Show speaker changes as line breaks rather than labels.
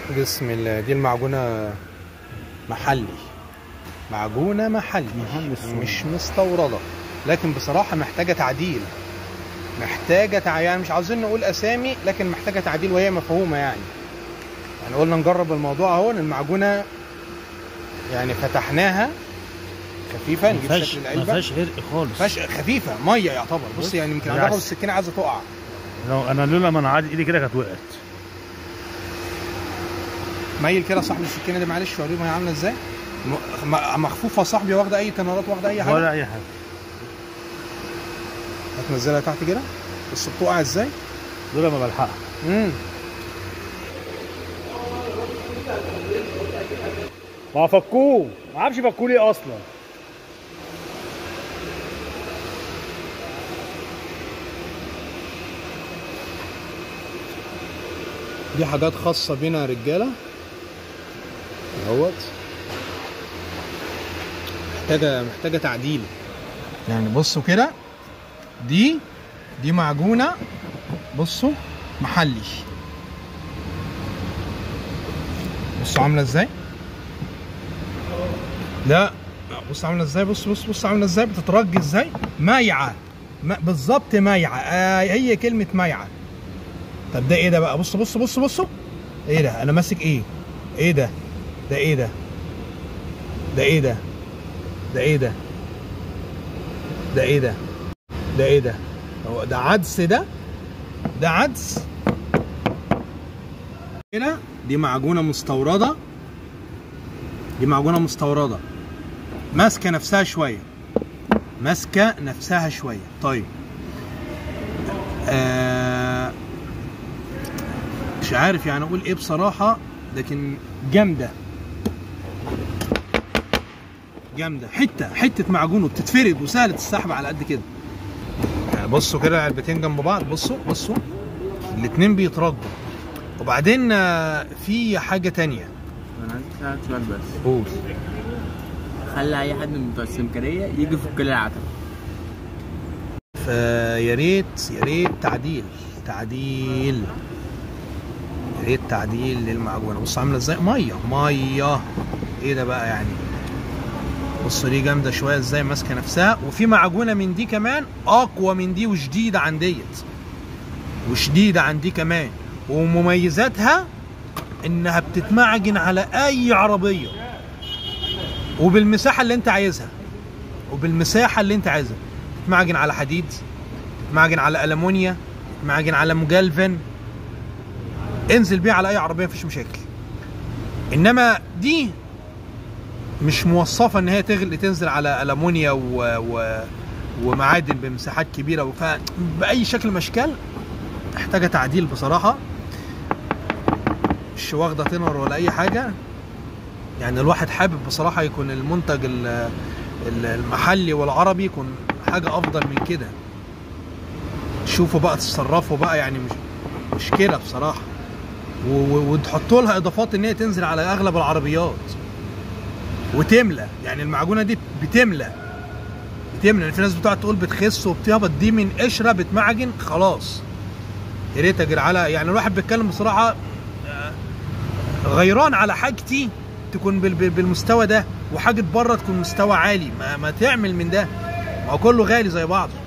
بسم الله دي المعجونة محلي معجونة محلي
محلي الصنع.
مش مستوردة لكن بصراحة محتاجة تعديل محتاجة تع... يعني مش عاوزين نقول أسامي لكن محتاجة تعديل وهي مفهومة يعني يعني قلنا نجرب الموضوع اهو إن المعجونة يعني فتحناها خفيفة
ما
نجيب
فيهاش
شكل
ما
العلبة
فيهاش عرق خالص
فيهاش خفيفة مية يعتبر بص يعني يمكن
هي
هتاخد
عس-
السكينة عايزة تقع
لو انا لولا ما انا عادي ايدي كده كانت وقعت
ميل كده صاحب السكينة دي معلش وريهم هي عاملة ازاي م- م- مخفوفة يا صاحبي واخدة أي تنارات واخدة أي حاجة
ولا اي حاجه
هتنزلها تحت كده بص بتقع ازاي
لولا ما بلحقها
امم
ما فكوه ما اعرفش فكوه ليه اصلا
دي حاجات خاصة بينا يا رجالة اهوت محتاجة محتاجة تعديل يعني بصوا كده دي دي معجونة بصوا محلي بصوا عاملة ازاي لا بص عاملة ازاي بص بص بص عاملة ازاي بتترج ازاي مايعة ما- بالظبط مايعة آه هي كلمة مايعة طب ده ايه ده بقى بص بص بص بصوا ايه ده انا ماسك ايه ايه ده ده ايه ده ده ايه ده ده ايه ده ده ايه ده ده ايه ده هو ده عدس ده ده عدس كده دي معجونه مستورده دي معجونه مستورده ماسكه نفسها شويه ماسكه نفسها شويه طيب آه مش عارف يعني اقول ايه بصراحه لكن جامده جامده حته حته معجون وبتتفرد وسهله السحب على قد كده يعني بصوا كده العلبتين جنب بعض بصوا بصوا الاتنين بيترجوا وبعدين آه، في حاجه تانية
انا عندي اسالك سؤال بس
قول
خلي اي حد من بتوع السمكريه يجي في كل العتبه
فيا ريت يا ريت تعديل تعديل يا ريت تعديل للمعجونه بص عامله ازاي ميه ميه ايه ده بقى يعني بص دي جامده شويه ازاي ماسكه نفسها وفي معجونه من دي كمان اقوى من دي وشديده عن ديت وشديده عن دي كمان ومميزاتها انها بتتمعجن على اي عربيه وبالمساحه اللي انت عايزها وبالمساحه اللي انت عايزها تتمعجن على حديد تتمعجن على المونيا تتمعجن على مجلفن انزل بيها على اي عربيه مفيش مشاكل انما دي مش موصفه ان هي تغلي تنزل على المونيا و... و... ومعادن بمساحات كبيره وف... باي شكل من الاشكال محتاجه تعديل بصراحه مش واخده تنر ولا اي حاجه يعني الواحد حابب بصراحه يكون المنتج ال... ال- المحلي والعربي يكون حاجه افضل من كده شوفوا بقى تتصرفوا بقى يعني مش مش كده بصراحه و- و- وتحطوا لها اضافات ان هي تنزل على اغلب العربيات وتملى يعني المعجونه دي بتملى بتملى يعني في ناس بتقعد تقول بتخس وبتهبط دي من قشره بتمعجن خلاص يا ريت اجر على يعني الواحد بيتكلم بصراحه آه، غيران على حاجتي تكون بال- بال- بالمستوى ده وحاجه بره تكون مستوى عالي ما, ما تعمل من ده ما هو كله غالي زي بعضه